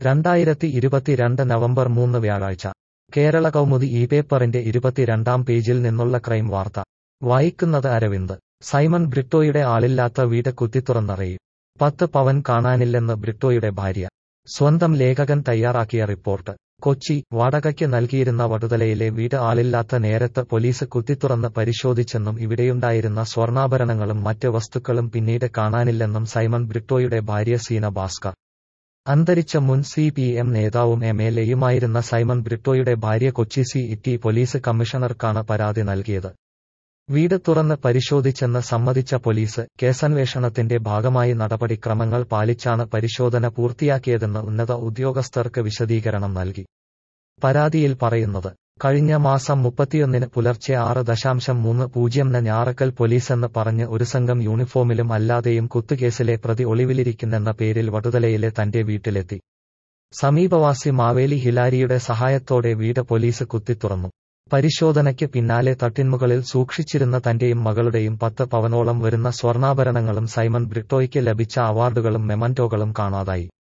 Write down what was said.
രണ്ടായിരത്തി ഇരുപത്തിരണ്ട് നവംബർ മൂന്ന് വ്യാഴാഴ്ച കേരള കൗമുദി ഈ പേപ്പറിന്റെ ഇരുപത്തിരണ്ടാം പേജിൽ നിന്നുള്ള ക്രൈം വാർത്ത വായിക്കുന്നത് അരവിന്ദ് സൈമൺ ബ്രിട്ടോയുടെ ആളില്ലാത്ത വീട് കുത്തിത്തുറന്നറിയും പത്ത് പവൻ കാണാനില്ലെന്ന് ബ്രിട്ടോയുടെ ഭാര്യ സ്വന്തം ലേഖകൻ തയ്യാറാക്കിയ റിപ്പോർട്ട് കൊച്ചി വാടകയ്ക്ക് നൽകിയിരുന്ന വടുതലയിലെ വീട് ആളില്ലാത്ത നേരത്ത് പോലീസ് കുത്തിത്തുറന്ന് പരിശോധിച്ചെന്നും ഇവിടെയുണ്ടായിരുന്ന സ്വർണ്ണാഭരണങ്ങളും മറ്റ് വസ്തുക്കളും പിന്നീട് കാണാനില്ലെന്നും സൈമൺ ബ്രിട്ടോയുടെ ഭാര്യ സീന ഭാസ്കർ അന്തരിച്ച മുൻ സി പി എം നേതാവും എം എൽ എയുമായിരുന്ന സൈമൺ ബ്രിട്ടോയുടെ ഭാര്യ കൊച്ചി സി ഇറ്റി പോലീസ് കമ്മീഷണർക്കാണ് പരാതി നൽകിയത് വീട് തുറന്ന് പരിശോധിച്ചെന്ന് സമ്മതിച്ച പോലീസ് കേസന്വേഷണത്തിന്റെ ഭാഗമായി നടപടിക്രമങ്ങൾ പാലിച്ചാണ് പരിശോധന പൂർത്തിയാക്കിയതെന്ന് ഉന്നത ഉദ്യോഗസ്ഥർക്ക് വിശദീകരണം നൽകി പരാതിയിൽ പറയുന്നത് കഴിഞ്ഞ മാസം മുപ്പത്തിയൊന്നിന് പുലർച്ചെ ആറ് ദശാംശം മൂന്ന് പൂജ്യംന് ഞാറക്കൽ പോലീസെന്ന് പറഞ്ഞ് ഒരു സംഘം യൂണിഫോമിലും അല്ലാതെയും കുത്തുകേസിലെ പ്രതി ഒളിവിലിരിക്കുന്നെന്ന പേരിൽ വടുതലയിലെ തന്റെ വീട്ടിലെത്തി സമീപവാസി മാവേലി ഹിലാരിയുടെ സഹായത്തോടെ വീട് പോലീസ് കുത്തിത്തുറന്നു പരിശോധനയ്ക്ക് പിന്നാലെ തട്ടിന്മുകളിൽ സൂക്ഷിച്ചിരുന്ന തന്റെയും മകളുടെയും പത്ത് പവനോളം വരുന്ന സ്വർണ്ണാഭരണങ്ങളും സൈമൺ ബ്രിട്ടോയ്ക്ക് ലഭിച്ച അവാർഡുകളും മെമന്റോകളും കാണാതായി